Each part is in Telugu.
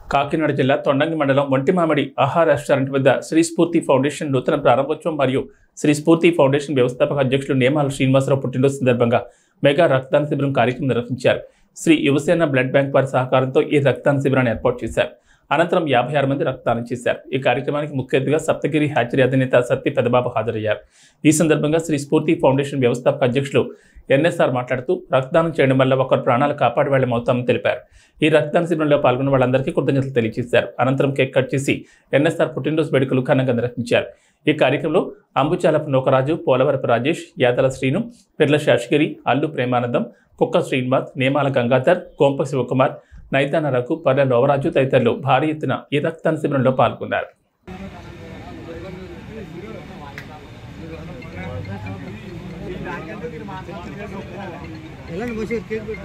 కాకినాడ జిల్లా తొండంగి మండలం ఒంటిమామిడి ఆహార రెస్టారెంట్ వద్ద శ్రీ స్ఫూర్తి ఫౌండేషన్ నూతన ప్రారంభోత్సవం మరియు శ్రీ స్ఫూర్తి ఫౌండేషన్ వ్యవస్థాపక అధ్యక్షులు నేమాల శ్రీనివాసరావు పుట్టినరోజు సందర్భంగా మెగా రక్తదాన శిబిరం కార్యక్రమం నిర్వహించారు శ్రీ యువసేన బ్లడ్ బ్యాంక్ వారి సహకారంతో ఈ రక్తదాన శిబిరాన్ని ఏర్పాటు చేశారు అనంతరం యాభై ఆరు మంది రక్తదానం చేశారు ఈ కార్యక్రమానికి ముఖ్య అతిథిగా సప్తగిరి హ్యాచరీ అధినేత సత్తి పెదబాబు హాజరయ్యారు ఈ సందర్భంగా శ్రీ స్ఫూర్తి ఫౌండేషన్ వ్యవస్థాపక అధ్యక్షులు ఎన్ఎస్ఆర్ మాట్లాడుతూ రక్తదానం చేయడం వల్ల ఒకరి ప్రాణాలు కాపాడే వాళ్ళం అవుతామని తెలిపారు ఈ రక్తదాన శిబిరంలో పాల్గొన్న వాళ్ళందరికీ కృతజ్ఞతలు తెలియజేశారు అనంతరం కేక్ కట్ చేసి ఎన్ఎస్ఆర్ పుట్టినరోజు వేడుకలు ఘనంగా నిర్వహించారు ఈ కార్యక్రమంలో అంబుచాలపు నూకరాజు పోలవరపు రాజేష్ యాదల శ్రీను పిర్ల శేషగిరి అల్లు ప్రేమానందం కుక్క శ్రీనివాస్ నేమాల గంగాధర్ గోంప శివకుమార్ నైతాన రఘు పర్ల లోవరాజు తదితరులు భారీ ఎత్తున ఈ రక్తదాన శిబిరంలో పాల్గొన్నారు వెళ్ళండి మంచిగా కేక్ పెట్టు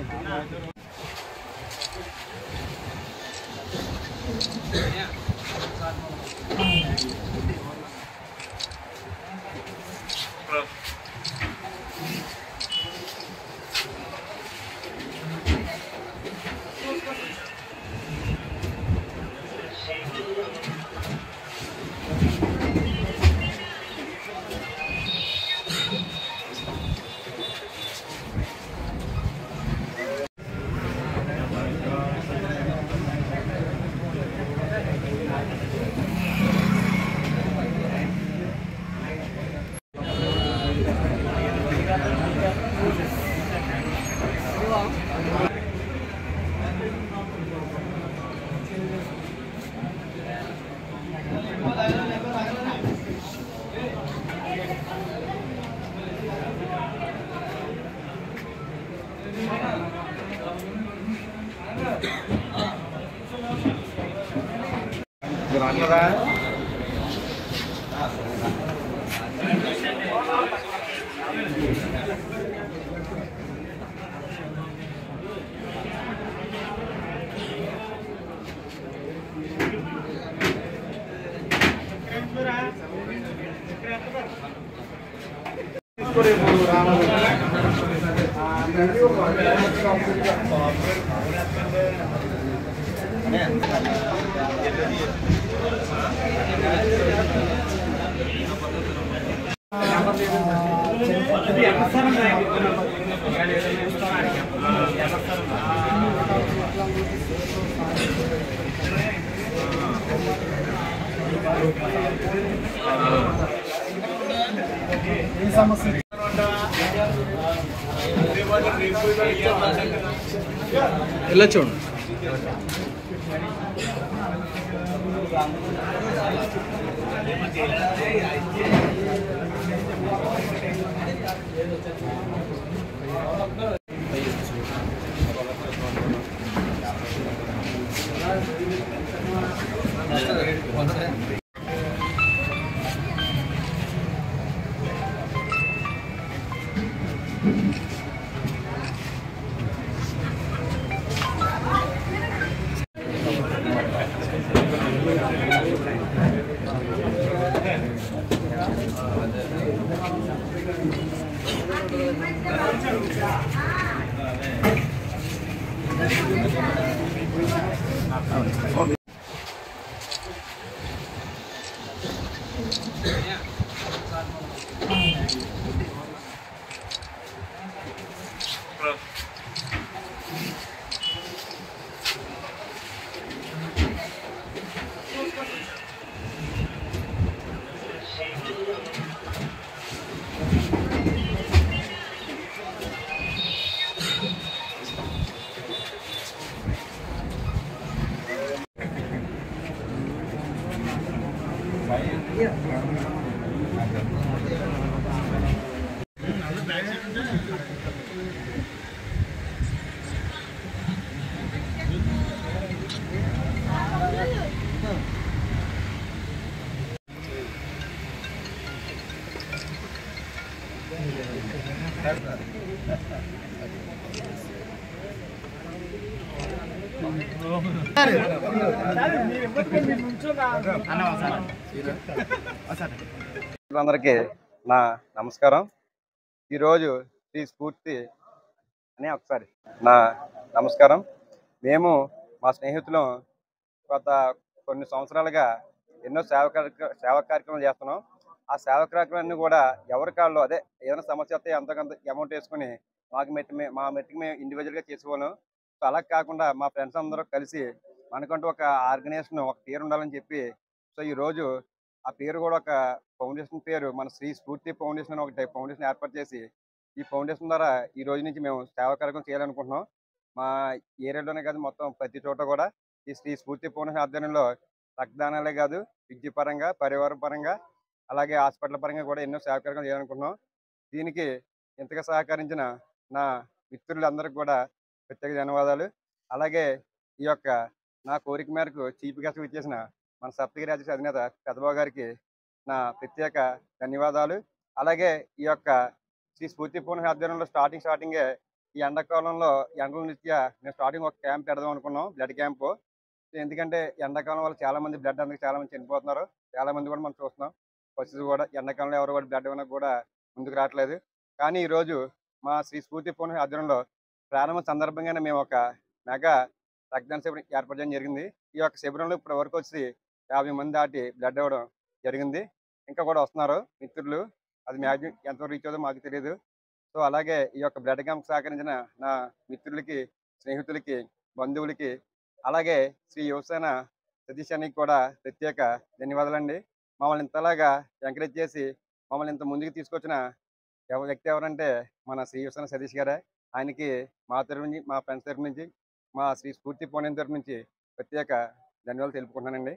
ఇలా చూడండి అందరికీ నా నమస్కారం ఈరోజు శ్రీ స్ఫూర్తి అని ఒకసారి నా నమస్కారం మేము మా స్నేహితులు గత కొన్ని సంవత్సరాలుగా ఎన్నో సేవ కార్యక్ర సేవా కార్యక్రమాలు చేస్తున్నాం ఆ సేవా కార్యక్రమాన్ని కూడా ఎవరి కాళ్ళు అదే ఏదైనా సమస్య వస్తే ఎంతకంత అమౌంట్ వేసుకుని మాకు మెట్టి మే- మా మెట్టికి మేము ఇండివిజువల్గా చేసుకోను సో అలా కాకుండా మా ఫ్రెండ్స్ అందరూ కలిసి మనకంటూ ఒక ఆర్గనైజేషన్ ఒక పేరు ఉండాలని చెప్పి సో ఈ రోజు ఆ పేరు కూడా ఒక ఫౌండేషన్ పేరు మన శ్రీ స్ఫూర్తి ఫౌండేషన్ అని ఒకటి ఫౌండేషన్ ఏర్పాటు చేసి ఈ ఫౌండేషన్ ద్వారా ఈ రోజు నుంచి మేము సేవా కార్యక్రమం చేయాలనుకుంటున్నాం మా ఏరియాలోనే కాదు మొత్తం ప్రతి చోట కూడా ఈ శ్రీ స్ఫూర్తి ఫౌండేషన్ ఆధ్వర్యంలో రక్తదానాలే కాదు విద్య పరంగా పరివార పరంగా అలాగే హాస్పిటల్ పరంగా కూడా ఎన్నో సేవా కార్యక్రమాలు చేయాలనుకుంటున్నాం దీనికి ఇంతగా సహకరించిన నా మిత్రులందరికీ కూడా ప్రత్యేక ధన్యవాదాలు అలాగే ఈ యొక్క నా కోరిక మేరకు చీఫ్ గెస్ట్ ఇచ్చేసిన మన సప్తగిరి రాజేష్ అధినేత పెద్దబాబు గారికి నా ప్రత్యేక ధన్యవాదాలు అలాగే ఈ యొక్క శ్రీ స్ఫూర్తి పూర్ణ ఆధ్వర్యంలో స్టార్టింగ్ స్టార్టింగే ఈ ఎండాకాలంలో ఎండల నిత్యా నేను స్టార్టింగ్ ఒక క్యాంప్ పెడదాం అనుకున్నాం బ్లడ్ క్యాంప్ ఎందుకంటే ఎండాకాలం వల్ల చాలా మంది బ్లడ్ అందుకు చాలా మంది చనిపోతున్నారు చాలా మంది కూడా మనం చూస్తున్నాం ఫస్ట్ కూడా ఎండాకాలంలో ఎవరు కూడా బ్లడ్ ఇవ్వడానికి కూడా ముందుకు రావట్లేదు కానీ ఈరోజు మా శ్రీ స్ఫూర్తి పూర్ణ ఆధ్వర్యంలో ప్రారంభ సందర్భంగానే మేము ఒక మెగా రక్తదాన శిబిరం ఏర్పాటు చేయడం జరిగింది ఈ యొక్క శిబిరంలో ఇప్పటి వరకు వచ్చి యాభై మంది దాటి బ్లడ్ ఇవ్వడం జరిగింది ఇంకా కూడా వస్తున్నారు మిత్రులు అది మ్యాక్సిమం ఎంతవరకు రీచ్ అవుతుందో మాకు తెలియదు సో అలాగే ఈ యొక్క బ్లడ్ క్యాంప్ సహకరించిన నా మిత్రులకి స్నేహితులకి బంధువులకి అలాగే శ్రీ యువసేన సతీష్ అనికి కూడా ప్రత్యేక ధన్యవాదాలండి మమ్మల్ని ఇంతలాగా ఎంకరేజ్ చేసి మమ్మల్ని ఇంత ముందుకు తీసుకొచ్చిన ఎవ- వ్యక్తి ఎవరంటే మన శ్రీ యువసేన సతీష్ గారే ఆయనకి మా తరపు నుంచి మా ఫ్రెండ్స్ తరపు నుంచి మా శ్రీ స్ఫూర్తి పోనీ తరపు నుంచి ప్రత్యేక ధన్యవాదాలు తెలుపుకుంటున్నానండి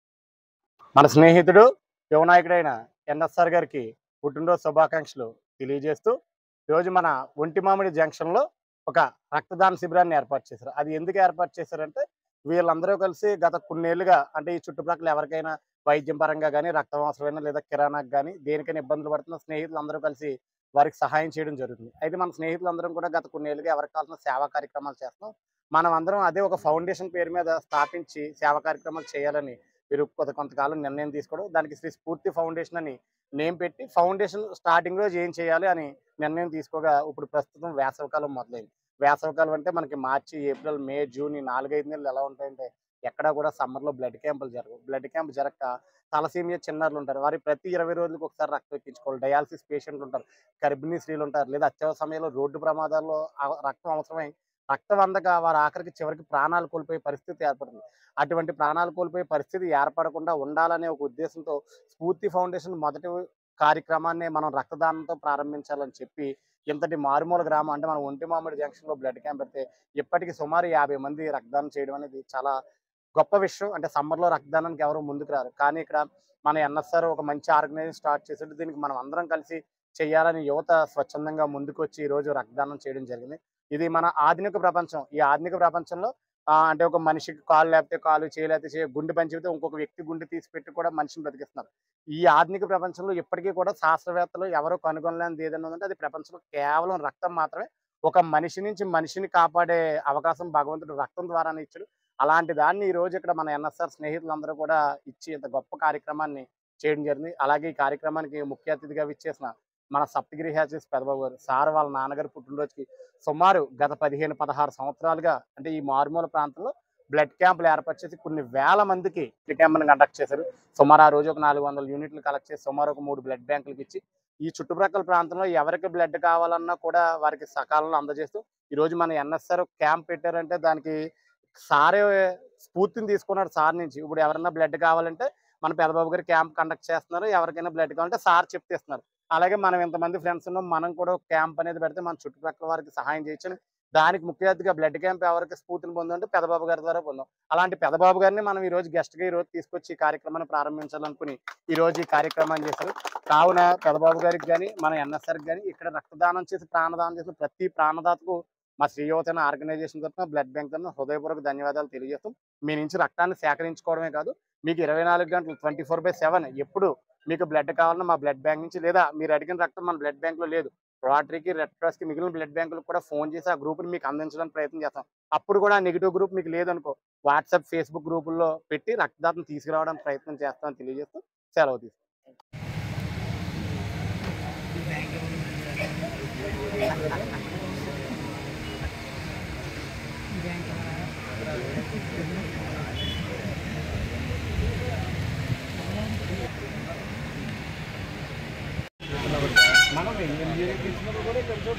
మన స్నేహితుడు యువనాయకుడైన ఎన్ఎస్ఆర్ గారికి పుట్టినరోజు శుభాకాంక్షలు తెలియజేస్తూ ఈరోజు మన ఒంటిమామిడి జంక్షన్లో ఒక రక్తదాన శిబిరాన్ని ఏర్పాటు చేశారు అది ఎందుకు ఏర్పాటు చేశారంటే వీళ్ళందరూ కలిసి గత కొన్నేళ్లుగా అంటే ఈ చుట్టుపక్కల ఎవరికైనా వైద్యం పరంగా కానీ రక్తం అవసరమైన లేదా కిరాణాకు కానీ దేనికైనా ఇబ్బందులు పడుతున్న స్నేహితులు అందరూ కలిసి వారికి సహాయం చేయడం జరుగుతుంది అయితే మన స్నేహితులందరం కూడా గత కొన్నేళ్లుగా ఎవరికి కావాల్సిన సేవా కార్యక్రమాలు చేస్తాం మనం అందరం అదే ఒక ఫౌండేషన్ పేరు మీద స్థాపించి సేవా కార్యక్రమాలు చేయాలని వీరు కొంత కొంతకాలం నిర్ణయం తీసుకోవడం దానికి శ్రీ స్ఫూర్తి ఫౌండేషన్ అని నేమ్ పెట్టి ఫౌండేషన్ స్టార్టింగ్ రోజు ఏం చేయాలి అని నిర్ణయం తీసుకోగా ఇప్పుడు ప్రస్తుతం వేసవకాలం మొదలైంది వేసవకాలం అంటే మనకి మార్చి ఏప్రిల్ మే జూన్ ఈ నాలుగైదు నెలలు ఎలా ఉంటాయంటే ఎక్కడా కూడా సమ్మర్లో బ్లడ్ క్యాంపులు జరగవు బ్లడ్ క్యాంప్ జరగక తలసీమియా చిన్నారులు ఉంటారు వారి ప్రతి ఇరవై రోజులకు ఒకసారి రక్తం ఎక్కించుకోవాలి డయాలసిస్ పేషెంట్లు ఉంటారు గర్భిణీ స్త్రీలు ఉంటారు లేదా అత్యవసర సమయంలో రోడ్డు ప్రమాదాల్లో ఆ- రక్తం అవసరమై రక్తం అందక వారు ఆఖరికి చివరికి ప్రాణాలు కోల్పోయే పరిస్థితి ఏర్పడుతుంది అటువంటి ప్రాణాలు కోల్పోయే పరిస్థితి ఏర్పడకుండా ఉండాలనే ఒక ఉద్దేశంతో స్ఫూర్తి ఫౌండేషన్ మొదటి కార్యక్రమాన్ని మనం రక్తదానంతో ప్రారంభించాలని చెప్పి ఇంతటి మారుమూల గ్రామం అంటే మన ఒంటి మామిడి జంక్షన్ లో బ్లడ్ క్యాంప్ పెడితే ఇప్పటికి సుమారు యాభై మంది రక్తదానం చేయడం అనేది చాలా గొప్ప విషయం అంటే summer లో రక్తదానానికి ఎవరు ముందుకు రారు కానీ ఇక్కడ మన ఎన్ఎస్ఆర్ ఒక మంచి ఆర్గనైజేషన్ స్టార్ట్ చేసేట్టు దీనికి మనం అందరం కలిసి చేయాలని యువత స్వచ్ఛందంగా ముందుకు వచ్చి ఈ రోజు రక్తదానం చేయడం జరిగింది ఇది మన ఆధునిక ప్రపంచం ఈ ఆధునిక ప్రపంచంలో ఆ, అంటే ఒక మనిషికి కాలు లేకపోతే కాలు చేయలేకపోతే చేయ గుండె పంచితే ఇంకొక వ్యక్తి గుండె తీసి పెట్టి కూడా మనిషిని బ్రతికిస్తున్నారు ఈ ఆధునిక ప్రపంచంలో ఇప్పటికీ కూడా శాస్త్రవేత్తలు ఎవరు కనుగొనలేనిది ఏదైనా ఉందంటే అది ప్రపంచంలో కేవలం రక్తం మాత్రమే ఒక మనిషి నుంచి మనిషిని కాపాడే అవకాశం భగవంతుడు రక్తం ద్వారానే ఇచ్చాడు అలాంటి దాన్ని ఈ రోజు ఇక్కడ మన ఎన్ఎస్ఆర్ స్నేహితులందరూ కూడా ఇచ్చి ఇంత గొప్ప కార్యక్రమాన్ని చేయడం జరిగింది అలాగే ఈ కార్యక్రమానికి ముఖ్య అతిథిగా విచ్చేసిన మన సప్తగిరి హ్యాచెస్ పెదబాబు గారు సార్ వాళ్ళ నాన్నగారు పుట్టినరోజుకి సుమారు గత పదిహేను పదహారు సంవత్సరాలుగా అంటే ఈ మారుమూల ప్రాంతంలో బ్లడ్ క్యాంపులు ఏర్పాటు చేసి కొన్ని వేల మందికి బ్లడ్ క్యాంపులను కండక్ట్ చేశారు సుమారు ఆ రోజు ఒక నాలుగు వందల యూనిట్లు కలెక్ట్ చేసి సుమారు ఒక మూడు బ్లడ్ బ్యాంకులకు ఇచ్చి ఈ చుట్టుప్రక్కల ప్రాంతంలో ఎవరికి బ్లడ్ కావాలన్నా కూడా వారికి సకాలంలో అందజేస్తూ ఈ రోజు మన ఎన్ఎస్ఆర్ క్యాంప్ పెట్టారంటే దానికి సారే స్ఫూర్తిని తీసుకున్నారు సార్ నుంచి ఇప్పుడు ఎవరైనా బ్లడ్ కావాలంటే మన పెదబాబు గారు క్యాంప్ కండక్ట్ చేస్తున్నారు ఎవరికైనా బ్లడ్ కావాలంటే సార్ చెప్తేస్తున్నారు అలాగే మనం ఎంతమంది ఫ్రెండ్స్ ఉన్నాం మనం కూడా క్యాంప్ అనేది పెడితే మన చుట్టుపక్కల వారికి సహాయం చేయొచ్చు దానికి ముఖ్య అతిథిగా బ్లడ్ క్యాంప్ ఎవరికి స్ఫూర్తిని పొందంటే పెదబాబు గారి ద్వారా పొందాం అలాంటి పెదబాబు గారిని మనం ఈ రోజు గెస్ట్ గా ఈ రోజు తీసుకొచ్చి ఈ కార్యక్రమాన్ని ప్రారంభించాలనుకుని ఈ రోజు ఈ కార్యక్రమాన్ని చేశారు కావున పెదబాబు గారికి కానీ మన ఎన్ఎస్ఆర్ కానీ ఇక్కడ రక్తదానం చేసి ప్రాణదానం చేసిన ప్రతి ప్రాణదాతకు మా శ్రీయోతన ఆర్గనైజేషన్ తరఫున బ్లడ్ బ్యాంక్ తరఫున హృదయపూర్వక ధన్యవాదాలు తెలియజేస్తాం మీ నుంచి రక్తాన్ని సేకరించుకోవడమే కాదు మీకు ఇరవై నాలుగు గంటలు ట్వంటీ ఫోర్ బై సెవెన్ ఎప్పుడు మీకు బ్లడ్ కావాలన్నా మా బ్లడ్ బ్యాంక్ నుంచి లేదా మీరు అడిగిన రక్తం మన బ్లడ్ బ్యాంక్ లో లేదు రోటరీకి రెడ్ క్రాస్ కి మిగిలిన బ్లడ్ బ్యాంకులకు కూడా ఫోన్ చేసి ఆ గ్రూప్ ని మీకు అందించడానికి ప్రయత్నం చేస్తాం అప్పుడు కూడా నెగిటివ్ గ్రూప్ మీకు లేదనుకో వాట్సాప్ ఫేస్బుక్ గ్రూపుల్లో పెట్టి రక్తదాతను తీసుకురావడానికి ప్రయత్నం చేస్తామని తెలియజేస్తూ సెలవు తీసుకుంటాం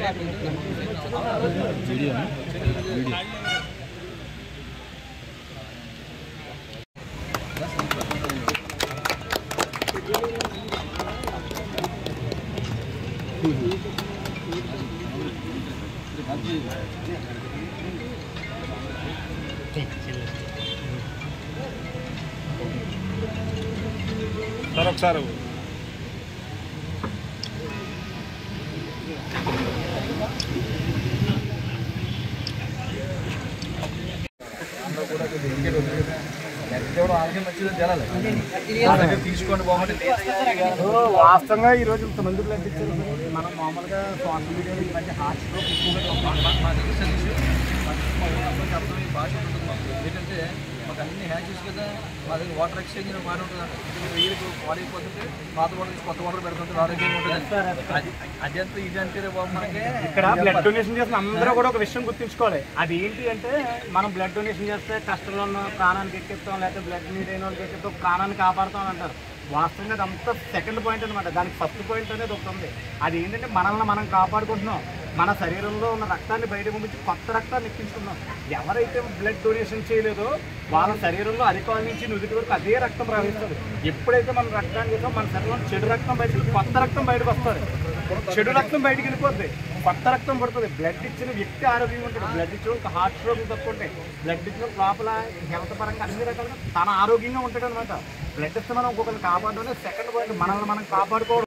సార్ ఒకసారి తీసుకోండి బాగుంటుంది వాస్తవంగా ఈ రోజు ఇంతమంది బ్లడ్ ఇచ్చారు మనం మామూలుగా సోషల్ మీడియాలో ఈ మధ్య హార్ట్ స్ట్రోక్ భాష ఉంటుంది మాకు ఏంటంటే మాకు అన్ని హ్యాచెస్ కదా మా దగ్గర వాటర్ ఎక్స్చేంజ్ బాగానే ఉంటుంది వెయ్యికి పాడైపోతుంటే పాత వాటర్ కొత్త వాటర్ పెడుతుంటే ఆరోగ్యంగా ఉంటుంది అది అదంతా ఇది అంటే బాబు మనకి ఇక్కడ బ్లడ్ డొనేషన్ చేసిన అందరూ కూడా ఒక విషయం గుర్తుంచుకోవాలి అది ఏంటి అంటే మనం బ్లడ్ డొనేషన్ చేస్తే కష్టంలో ఉన్న ప్రాణానికి ఎక్కిస్తాం లేకపోతే బ్లడ్ నీడ్ అయిన వాళ్ళకి ఎక్కిస్తాం ప్రాణాన్ని కాపాడుతాం అని అంటారు వాస్తవంగా అది అంతా సెకండ్ పాయింట్ అనమాట దానికి ఫస్ట్ పాయింట్ అనేది ఒకటి ఉంది అది ఏంటంటే మనల్ని మనం కాపాడుకుంటున్నాం మన శరీరంలో ఉన్న రక్తాన్ని బయట పంపించి కొత్త రక్తాన్ని ఎక్కించుకున్నాం ఎవరైతే బ్లడ్ డొనేషన్ చేయలేదో వాళ్ళ శరీరంలో అధికాల నుంచి నుదుటి వరకు అదే రక్తం ప్రవహిస్తుంది ఎప్పుడైతే మనం రక్తాన్ని చేసాం మన శరీరంలో చెడు రక్తం బయటకు కొత్త రక్తం బయటకు వస్తుంది చెడు రక్తం బయటికి వెళ్ళిపోద్ది కొత్త రక్తం పడుతుంది బ్లడ్ ఇచ్చిన వ్యక్తి ఆరోగ్యంగా ఉంటాడు బ్లడ్ ఇచ్చిన ఒక హార్ట్ స్ట్రోక్ తక్కువ ఉంటాయి బ్లడ్ ఇచ్చిన లోపల హెల్త్ పరంగా అన్ని రకాలుగా తన ఆరోగ్యంగా ఉంటాడు అనమాట బ్లడ్ ఇస్తే మనం ఇంకొకరిని కాపాడడం సెకండ్ పాయింట్ మనల్ని మనం కాపాడుకోవడం